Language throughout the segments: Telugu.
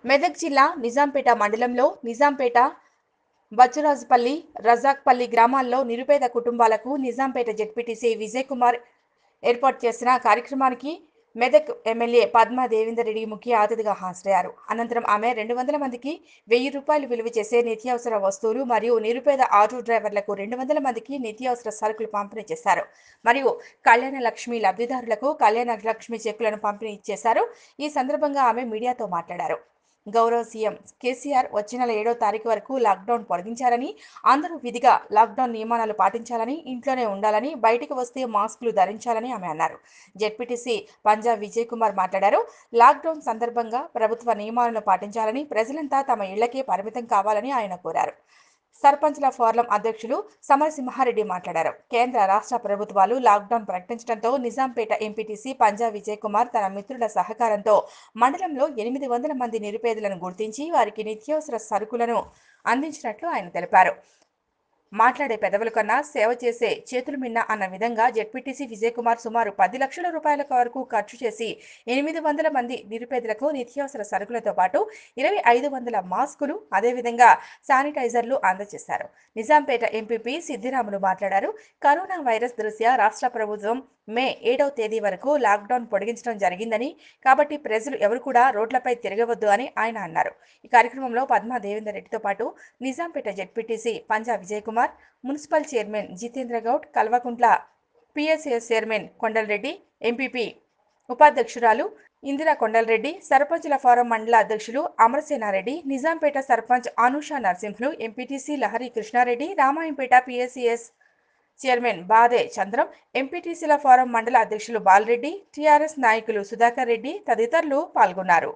మెదక్ జిల్లా నిజాంపేట మండలంలో నిజాంపేట బచ్చురాజుపల్లి రజాక్పల్లి గ్రామాల్లో నిరుపేద కుటుంబాలకు నిజాంపేట జెడ్పీటీసీ విజయ్ కుమార్ ఏర్పాటు చేసిన కార్యక్రమానికి మెదక్ ఎమ్మెల్యే పద్మా దేవేందర్ రెడ్డి ముఖ్య అతిథిగా హాజరయ్యారు అనంతరం ఆమె రెండు వందల మందికి వెయ్యి రూపాయలు విలువ చేసే నిత్యావసర వస్తువులు మరియు నిరుపేద ఆటో డ్రైవర్లకు రెండు వందల మందికి నిత్యావసర సరుకులు పంపిణీ చేశారు మరియు కళ్యాణ లక్ష్మి లబ్ధిదారులకు కళ్యాణ లక్ష్మి చెక్కులను పంపిణీ చేశారు ఈ సందర్భంగా ఆమె మీడియాతో మాట్లాడారు గౌరవ సీఎం కేసీఆర్ వచ్చే నెల ఏడో తారీఖు వరకు లాక్డౌన్ పొడిగించారని అందరూ విధిగా లాక్డౌన్ నియమాలు పాటించాలని ఇంట్లోనే ఉండాలని బయటికి వస్తే మాస్కులు ధరించాలని ఆమె అన్నారు జెడ్పీటీసీ పంజాబ్ విజయ్ కుమార్ మాట్లాడారు లాక్డౌన్ సందర్భంగా ప్రభుత్వ నియమాలను పాటించాలని ప్రజలంతా తమ ఇళ్లకే పరిమితం కావాలని ఆయన కోరారు సర్పంచ్ల ఫోరం అధ్యక్షులు సమరసింహారెడ్డి మాట్లాడారు కేంద్ర రాష్ట్ర ప్రభుత్వాలు లాక్డౌన్ ప్రకటించడంతో నిజాంపేట ఎంపీటీసీ పంజాబ్ విజయ్ కుమార్ తన మిత్రుల సహకారంతో మండలంలో ఎనిమిది వందల మంది నిరుపేదలను గుర్తించి వారికి నిత్యావసర సరుకులను అందించినట్లు ఆయన తెలిపారు మాట్లాడే పెదవుల కన్నా సేవ చేసే చేతులు మిన్న అన్న విధంగా జెడ్పీటీసీ విజయ్ కుమార్ సుమారు పది లక్షల రూపాయల వరకు ఖర్చు చేసి ఎనిమిది వందల మంది నిరుపేదలకు నిత్యావసర సరుకులతో పాటు ఇరవై ఐదు వందల మాస్కులు అదేవిధంగా శానిటైజర్లు అందజేశారు నిజాంపేట ఎంపీపీ సిద్దిరాములు మాట్లాడారు కరోనా వైరస్ దృష్ట్యా రాష్ట్ర ప్రభుత్వం మే ఏడవ తేదీ వరకు లాక్డౌన్ పొడిగించడం జరిగిందని కాబట్టి ప్రజలు ఎవరు కూడా రోడ్లపై తిరగవద్దు అని ఆయన అన్నారు ఈ కార్యక్రమంలో పద్మా దేవేందర్ రెడ్డితో పాటు Nizampet ZPTC Panja Vijay Kumar municipal chairman Jitender Goud Kalvakuntla PSS chairman Kondalareddy MPP ఉపాధ్యక్షురాలు ఇందిరా కొండలరెడ్డి సర్పంచుల ఫోరం మండల అధ్యక్షులు Amarasenareddy Nizampet sarpanch Anusha Narasimhulu MPTC Lahari Krishnareddy Ramayampet PSCS chairman Bade Chandram ఎంపీటీసీల forum మండల అధ్యక్షులు బాలరెడ్డి టీఆర్ఎస్ నాయకులు సుధాకర్ రెడ్డి తదితరులు పాల్గొన్నారు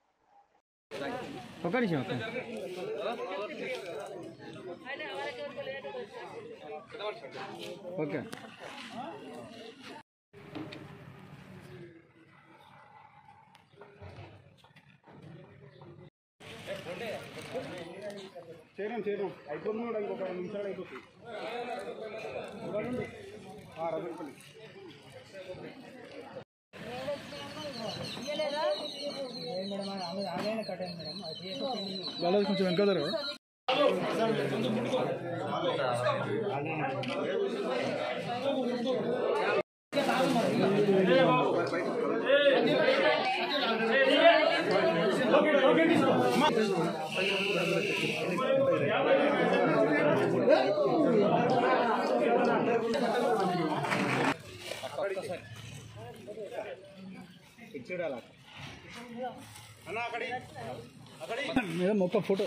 ఒక నిమిషం ఒక్క నిమిషం. ఓకే చేయడం చేయడం అయిపోతుంది కూడా ఇంకొక రెండు నిమిషాలు అయిపోతుంది ఆ, రజనపల్లి బాలాజీ కొంచెం వెనక జరగ అన్న అక్కడి మేడం ఒక్క ఫోటో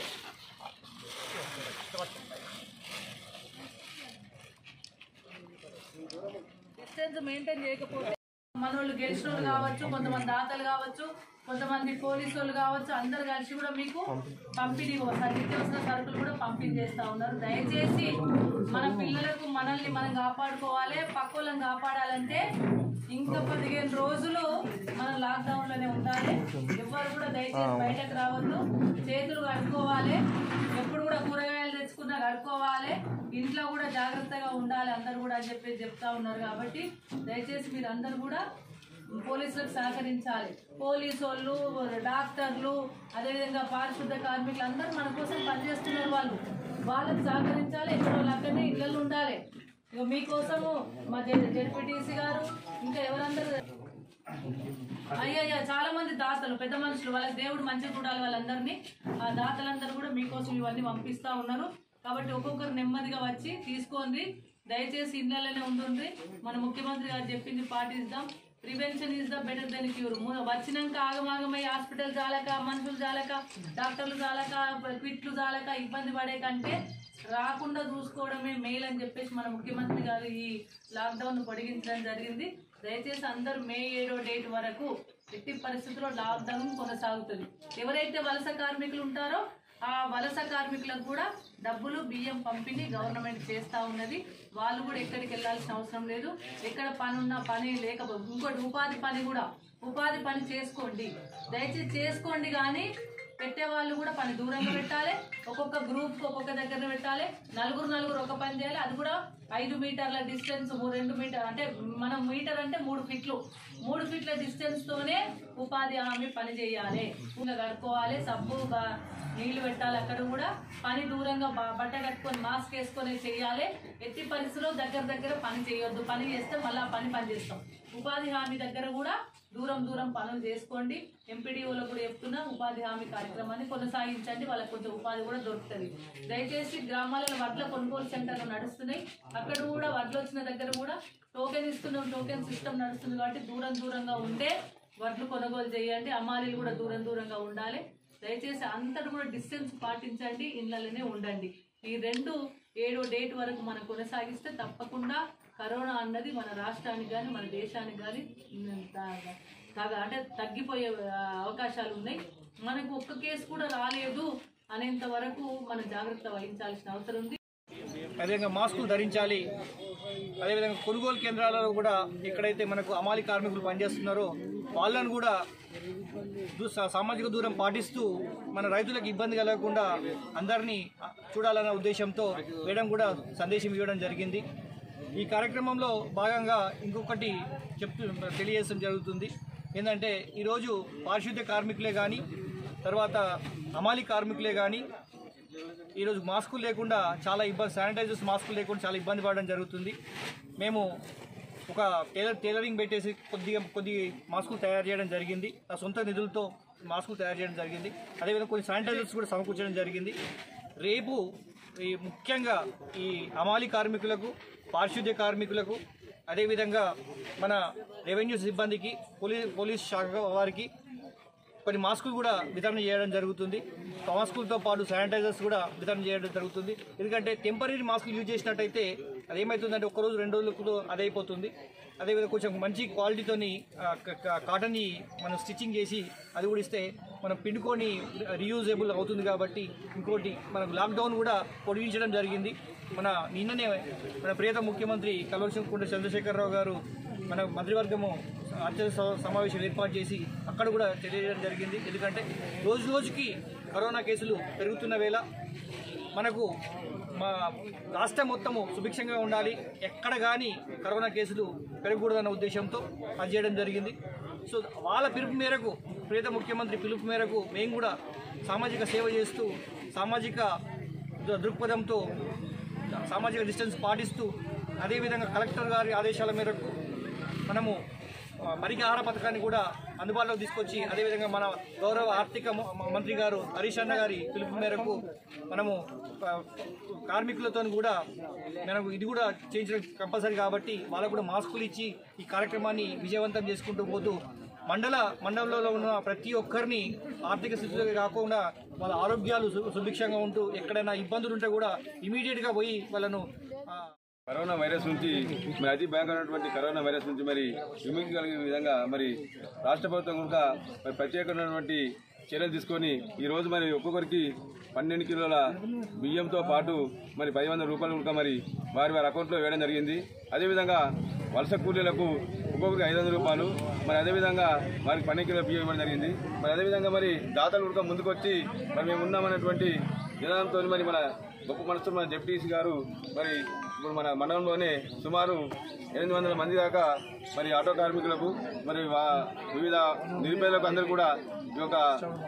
డిస్టెన్స్ మెయింటైన్ చేయకపోతే మనోళ్ళు గెలిచిన వాళ్ళు కావచ్చు కొంతమంది దాతలు కావచ్చు కొంతమంది పోలీసు వాళ్ళు కావచ్చు అందరు కలిసి కూడా మీకు పంపిణీ నిత్యావసర సరుకులు కూడా పంపిణీ చేస్తా ఉన్నారు దయచేసి మన పిల్లలకు మనల్ని మనం కాపాడుకోవాలి పక్క వాళ్ళని కాపాడాలంటే ఇంకా పదిహేను రోజులు మనం లాక్డౌన్ లోనే ఉండాలి ఎవరు కూడా దయచేసి బయటకు రావద్దు చేతులు కడుక్కోవాలి ఎప్పుడు కూడా కూరగాయలు తెచ్చుకున్నా కడుక్కోవాలి ఇంట్లో కూడా జాగ్రత్తగా ఉండాలి అందరు కూడా అని చెప్పి చెప్తా ఉన్నారు కాబట్టి దయచేసి మీరు అందరు కూడా పోలీసులకు సహకరించాలి పోలీసు వాళ్ళు డాక్టర్లు అదేవిధంగా పారిశుద్ధ కార్మికులు అందరూ మన కోసం పనిచేస్తున్నారు వాళ్ళు వాళ్ళకి సహకరించాలి ఎక్కడ వాళ్ళు అక్కడనే ఇళ్ళల్లో ఉండాలి ఇక మీకోసము మా జెడ్పీటీసీ గారు ఇంకా ఎవరందరూ అయ్యయ్యా చాలా మంది దాతలు పెద్ద మనుషులు వాళ్ళకి దేవుడు మంచిగా చూడాలి వాళ్ళందరినీ ఆ దాతలందరూ కూడా మీకోసం ఇవన్నీ పంపిస్తా ఉన్నారు కాబట్టి ఒక్కొక్కరు నెమ్మదిగా వచ్చి తీసుకోండి దయచేసి ఇళ్ళలోనే ఉంటుంది మన ముఖ్యమంత్రి గారు చెప్పింది పాటిద్దాం prevention is the better then cure వచ్చినాక ఆగమాగమై హాస్పిటల్ చాలక మనుషులు చాలక డాక్టర్లు చాలక క్విట్లు చాలక ఇబ్బంది పడే కంటే రాకుండా చూసుకోవడమే మేల్ అని చెప్పేసి మన ముఖ్యమంత్రి గారు ఈ లాక్డౌన్ పొడిగించడం జరిగింది దయచేసి అందరూ మే ఏడో డేట్ వరకు ఎట్టి పరిస్థితుల్లో లాక్డౌన్ కొనసాగుతుంది ఎవరైతే వలస కార్మికులు ఉంటారో ఆ వలస కార్మికులకు కూడా డబ్బులు బియ్యం పంపిణీ గవర్నమెంట్ చేస్తూ ఉన్నది వాళ్ళు కూడా ఎక్కడికి వెళ్ళాల్సిన అవసరం లేదు ఎక్కడ పని ఉన్నా పని లేకపోతే ఇంకోటి ఉపాధి పని కూడా ఉపాధి పని చేసుకోండి దయచేసి చేసుకోండి కానీ పెట్టే వాళ్ళు కూడా పని దూరంగా పెట్టాలి ఒక్కొక్క గ్రూప్ ఒక్కొక్క దగ్గర పెట్టాలి నలుగురు నలుగురు ఒక పని చేయాలి అది కూడా ఐదు మీటర్ల డిస్టెన్స్ రెండు మీటర్ అంటే మనం మీటర్ అంటే మూడు ఫీట్లు మూడు ఫీట్ల డిస్టెన్స్ తోనే ఉపాధి హామీ పని చేయాలి ఇంకా కడుక్కోవాలి సబ్బు బ- నీళ్లు పెట్టాలి అక్కడ కూడా పని దూరంగా బ- బట్ట కట్టుకొని మాస్క్ వేసుకొని చేయాలి ఎట్టి పరిస్థితిలో దగ్గర దగ్గర పని చేయొద్దు పని చేస్తే మళ్ళీ ఆ పని పని చేస్తాం ఉపాధి హామీ దగ్గర కూడా దూరం దూరం పనులు చేసుకోండి ఎంపీడీఓలో కూడా చెప్తున్నా ఉపాధి హామీ కార్యక్రమాన్ని కొనసాగించండి వాళ్ళకి కొంచెం ఉపాధి కూడా దొరుకుతుంది దయచేసి గ్రామాలలో వడ్ల కొనుగోలు సెంటర్లు నడుస్తున్నాయి అక్కడ కూడా వడ్లు వచ్చిన దగ్గర కూడా టోకెన్ ఇస్తున్నాం టోకెన్ సిస్టమ్ నడుస్తుంది కాబట్టి దూరం దూరంగా ఉంటే వడ్లు కొనుగోలు చేయండి అమ్మాలీలు కూడా దూరం దూరంగా ఉండాలి దయచేసి అంతటి కూడా డిస్టెన్స్ పాటించండి ఇళ్ళలోనే ఉండండి ఈ రెండు ఏడో డేట్ వరకు మనం కొనసాగిస్తే తప్పకుండా కరోనా అన్నది మన రాష్ట్రానికి కానీ మన దేశానికి కానీ కాగా అంటే తగ్గిపోయే ఆ, అవకాశాలు ఉన్నాయి మనకు ఒక్క కేసు కూడా రాలేదు అనేంత వరకు మనం జాగ్రత్త వహించాల్సిన అవసరం ఉంది అదేవిధంగా మాస్కులు ధరించాలి అదేవిధంగా కొనుగోలు కేంద్రాలలో కూడా ఎక్కడైతే మనకు అమాలి కార్మికులు పనిచేస్తున్నారో వాళ్ళను కూడా దూ- సా- సామాజిక దూరం పాటిస్తూ మన రైతులకు ఇబ్బంది కలగకుండా అందరినీ చూడాలన్న ఉద్దేశంతో మేడం కూడా సందేశం ఇవ్వడం జరిగింది ఈ కార్యక్రమంలో భాగంగా ఇంకొకటి చెప్తూ తెలియజేయడం జరుగుతుంది ఏంటంటే ఈరోజు పారిశుద్ధ్య కార్మికులే కానీ తర్వాత అమాలి కార్మికులే కానీ ఈరోజు మాస్కులు లేకుండా చాలా ఇబ్బంది శానిటైజర్స్ మాస్కులు లేకుండా చాలా ఇబ్బంది పడడం జరుగుతుంది మేము ఒక టైలర్ టైలరింగ్ పెట్టేసి కొద్దిగా కొద్ది మాస్కులు తయారు చేయడం జరిగింది నా సొంత నిధులతో మాస్కులు తయారు చేయడం జరిగింది అదేవిధంగా కొన్ని శానిటైజర్స్ కూడా సమకూర్చడం జరిగింది రేపు ఈ ముఖ్యంగా ఈ అమాలి కార్మికులకు పారిశుద్ధ్య కార్మికులకు అదేవిధంగా మన రెవెన్యూ సిబ్బందికి పోలీస్ పోలీస్ శాఖ వారికి కొన్ని మాస్కులు కూడా వితరణ చేయడం జరుగుతుంది మాస్కులతో పాటు శానిటైజర్స్ కూడా వితరణ చేయడం జరుగుతుంది ఎందుకంటే టెంపరీ మాస్కులు యూజ్ చేసినట్టయితే అది ఏమవుతుందంటే ఒక్క రోజు రెండు రోజులకు అది అయిపోతుంది అదేవిధంగా కొంచెం మంచి క్వాలిటీతోని ఆ, క- క- కాటన్ని మనం స్టిచ్చింగ్ చేసి అది కూడా ఇస్తే మనం పిండుకొని రీయూజబుల్ అవుతుంది కాబట్టి ఇంకోటి మనకు లాక్డౌన్ కూడా పొడిగించడం జరిగింది మన నిన్ననే మన ప్రియత ముఖ్యమంత్రి కల్వసింకుంట చంద్రశేఖరరావు గారు మన మంత్రివర్గము అత్యవసర స- సమావేశం ఏర్పాటు చేసి అక్కడ కూడా తెలియజేయడం జరిగింది ఎందుకంటే రోజు రోజుకి కరోనా కేసులు పెరుగుతున్న వేళ మనకు మా రాష్ట్రం మొత్తము సుభిక్షంగా ఉండాలి ఎక్కడ కానీ కరోనా కేసులు పెరగకూడదన్న ఉద్దేశంతో అది చేయడం జరిగింది సో వాళ్ళ పిలుపు మేరకు ప్రియత ముఖ్యమంత్రి పిలుపు మేరకు మేము కూడా సామాజిక సేవ చేస్తూ సామాజిక దృ- దృక్పథంతో సామాజిక డిస్టెన్స్ పాటిస్తూ అదేవిధంగా కలెక్టర్ గారి ఆదేశాల మేరకు మనము ఆ, పరిహార పథకాన్ని కూడా అందుబాటులోకి తీసుకొచ్చి అదేవిధంగా మన గౌరవ ఆర్థిక మ- మ- మంత్రి గారు హరీష్ అన్న గారి పిలుపు మేరకు మనము ఆ, కార్మికులతో కూడా మనకు ఇది కూడా చేయించడం కంపల్సరీ కాబట్టి వాళ్ళకు కూడా మాస్కులు ఇచ్చి ఈ కార్యక్రమాన్ని విజయవంతం చేసుకుంటూ పోతూ మండల మండలంలో ఉన్న ప్రతి ఒక్కరిని ఆర్థిక స్థితిలో కాకుండా వాళ్ళ ఆరోగ్యాలు సు- సుభిక్షంగా ఉంటూ ఎక్కడైనా ఇబ్బందులు ఉంటే కూడా ఇమీడియట్గా పోయి వాళ్ళను ఆ, కరోనా వైరస్ నుంచి మరి అతి భయంకరమైనటువంటి కరోనా వైరస్ నుంచి మరి విముక్తి కలిగే విధంగా మరి రాష్ట్ర ప్రభుత్వం కూడా మరి ప్రత్యేకమైనటువంటి చర్యలు తీసుకొని ఈ రోజు మరి ఒక్కొక్కరికి పన్నెండు కిలోల బియ్యంతో పాటు మరి పది వందల రూపాయలు కూడా మరి వారి వారి అకౌంట్లో వేయడం జరిగింది అదేవిధంగా వలస కూలీలకు ఒక్కొక్కరికి ఐదు వందల రూపాయలు మరి అదేవిధంగా వారికి పన్నెండు కిలోల బియ్యం ఇవ్వడం జరిగింది మరి అదేవిధంగా మరి దాతలు కూడా ముందుకొచ్చి మరి మేము ఉన్నామన్నటువంటి నిదానంతో మరి మన గొప్ప మనసుతో మన జెడ్పీసీ గారు మరి ఇప్పుడు మన మండలంలోనే సుమారు ఎనిమిది వందల మంది దాకా మరి ఆటో కార్మికులకు మరి వా- వివిధ నిరుపేదలకు అందరూ కూడా ఈ యొక్క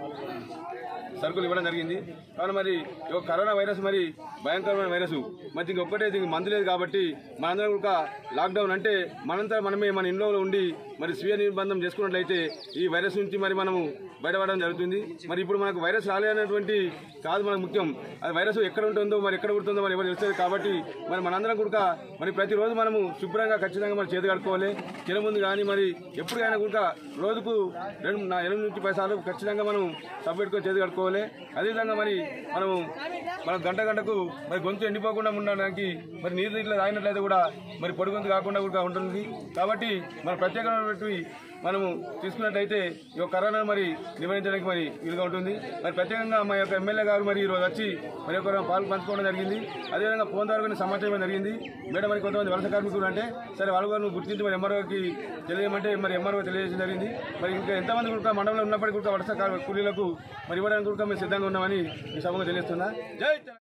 సరుకులు ఇవ్వడం జరిగింది కావున మరి ఈ యొక్క కరోనా వైరస్ మరి భయంకరమైన వైరస్ మరి దీనికి ఒక్కటే దీనికి మందు లేదు కాబట్టి మనందరం కూడా లాక్డౌన్ అంటే మనంతా మనమే మన ఇంట్లో ఉండి మరి స్వీయ నిర్బంధం చేసుకున్నట్లయితే ఈ వైరస్ నుంచి మరి మనము బయటపడడం జరుగుతుంది మరి ఇప్పుడు మనకు వైరస్ రాలేనటువంటి కాదు మనకు ముఖ్యం అది వైరస్ ఎక్కడ ఉంటుందో మరి ఎక్కడ పుడుతుందో మరి ఎవరు తెలుస్తుంది కాబట్టి మరి మనందరం కూడా మరి ప్రతిరోజు మనము శుభ్రంగా ఖచ్చితంగా మరి చేతి కడుక్కోవాలి తిన ముందు కానీ మరి ఎప్పుడైనా కూడా రోజుకు రెండు నా ఎనిమిది నుంచి పది సార్లు ఖచ్చితంగా మనం సబ్బు పెట్టుకొని చేతి కడుక్కోవాలి అదేవిధంగా మరి మనము మన గంట గంటకు మరి గొంతు ఎండిపోకుండా ఉండడానికి మరి నీరు ఇట్లా తాగినట్లయితే కూడా మరి పొడి గొంతు కాకుండా కూడా ఉంటుంది కాబట్టి మన ప్రత్యేకమైనటువంటి మనము తీసుకున్నట్టయితే ఈ యొక్క కరోనా మరి నివారించడానికి మరి వీలుగా ఉంటుంది మరి ప్రత్యేకంగా మా యొక్క ఎమ్మెల్యే గారు మరి ఈరోజు వచ్చి మరి యొక్క పాలు పంచుకోవడం జరిగింది అదేవిధంగా ఫోన్ ద్వారా కొన్ని సమాచారం ఇవ్వడం జరిగింది మేడం మరి కొంతమంది వలస కార్మికులు అంటే సరే వాళ్ళు కూడా గుర్తించి మరి ఎంఆర్ఓకి తెలియమంటే మరి ఎంఆర్ఓ తెలియజేయడం జరిగింది మరి ఇంకా ఎంతమంది కూడా మండలంలో ఉన్నప్పటికీ కూడా వలస కార్మి- కూలీలకు మరి ఇవ్వడానికి కూడా మేము సిద్ధంగా ఉన్నామని ఈ సభగా తెలియజేస్తున్నా జై తెలంగాణ.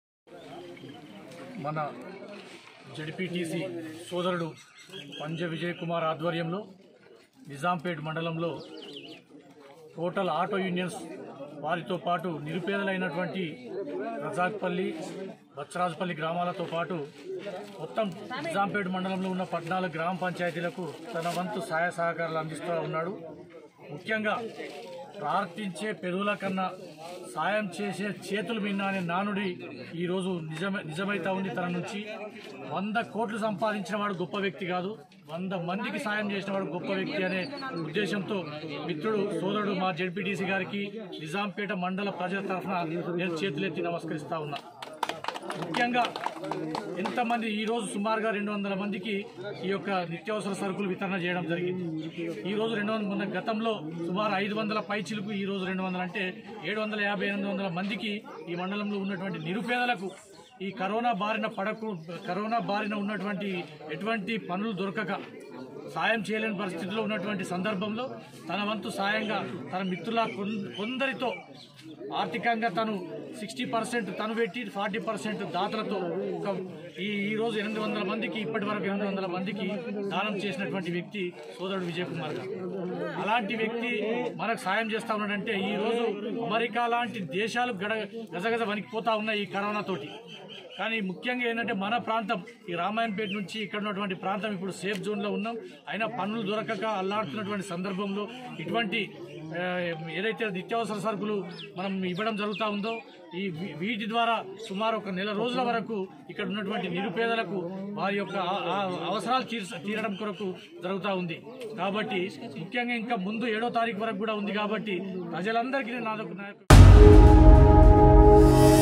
మన జడ్పీటీసీ సోదరుడు పంజ విజయ్ కుమార్ ఆధ్వర్యంలో నిజాంపేట్ మండలంలో టోటల్ ఆటో యూనియన్స్ వారితో పాటు నిరుపేదలైనటువంటి రజాక్పల్లి బచ్చరాజపల్లి గ్రామాలతో పాటు మొత్తం నిజాంపేట్ మండలంలో ఉన్న పద్నాలుగు గ్రామ పంచాయతీలకు తన వంతు సహాయ సహకారాలు అందిస్తూ ఉన్నాడు ముఖ్యంగా ప్రార్థించే పెదవుల కన్నా సాయం చేసే చేతులు మిన్న అనే నానుడి ఈరోజు నిజమే నిజమైతా ఉంది తన నుంచి వంద కోట్లు సంపాదించిన వాడు గొప్ప వ్యక్తి కాదు వంద మందికి సాయం చేసిన వాడు గొప్ప వ్యక్తి అనే ఉద్దేశంతో మిత్రుడు సోదరుడు మా జడ్పీటీసీ గారికి నిజాంపేట మండల ప్రజల తరఫున నేను చేతులెత్తి నమస్కరిస్తా ఉన్నా ముఖ్యంగా ఎంతమంది ఈ రోజు సుమారుగా రెండు వందల మందికి ఈ యొక్క నిత్యావసర సరుకులు వితరణ చేయడం జరిగింది ఈ రోజు రెండు వందల మంది గతంలో సుమారు ఐదు వందల పైచిలకు ఈ రోజు రెండు వందలు అంటే ఏడు వందల యాభై ఎనిమిది వందల మందికి ఈ మండలంలో ఉన్నటువంటి నిరుపేదలకు ఈ కరోనా బారిన పడకు కరోనా బారిన ఉన్నటువంటి ఎటువంటి పనులు దొరకక సాయం చేయలేని పరిస్థితిలో ఉన్నటువంటి సందర్భంలో తన వంతు సాయంగా తన మిత్రుల కొన్- కొందరితో ఆర్థికంగా తను సిక్స్టీ పర్సెంట్ తను పెట్టి ఫార్టీ పర్సెంట్ దాతలతో ఒక ఈ ఈ రోజు ఎనిమిది వందల మందికి ఇప్పటి వరకు ఎనిమిది వందల మందికి దానం చేసినటువంటి వ్యక్తి సోదరుడు విజయ్ కుమార్ గారు అలాంటి వ్యక్తి మనకు సాయం చేస్తా ఉన్నాడంటే ఈ రోజు అమెరికా లాంటి దేశాలు గడ గజగజ వణికిపోతా ఉన్నాయి ఈ కరోనా తోటి కానీ ముఖ్యంగా ఏంటంటే మన ప్రాంతం ఈ రామాయణపేట నుంచి ఇక్కడ ఉన్నటువంటి ప్రాంతం ఇప్పుడు సేఫ్ జోన్లో ఉన్నాం అయినా పనులు దొరకక అల్లాడుతున్నటువంటి సందర్భంలో ఇటువంటి ఆ, ఏదైతే నిత్యావసర సరుకులు మనం ఇవ్వడం జరుగుతూ ఉందో ఈ వీ- వీటి ద్వారా సుమారు ఒక నెల రోజుల వరకు ఇక్కడ ఉన్నటువంటి నిరుపేదలకు వారి యొక్క ఆ- ఆ అవసరాలు తీర్చ తీరడం కొరకు జరుగుతూ ఉంది కాబట్టి ముఖ్యంగా ఇంకా ముందు ఏడో తారీఖు వరకు కూడా ఉంది కాబట్టి ప్రజలందరికీ నాదొక నా యొక్క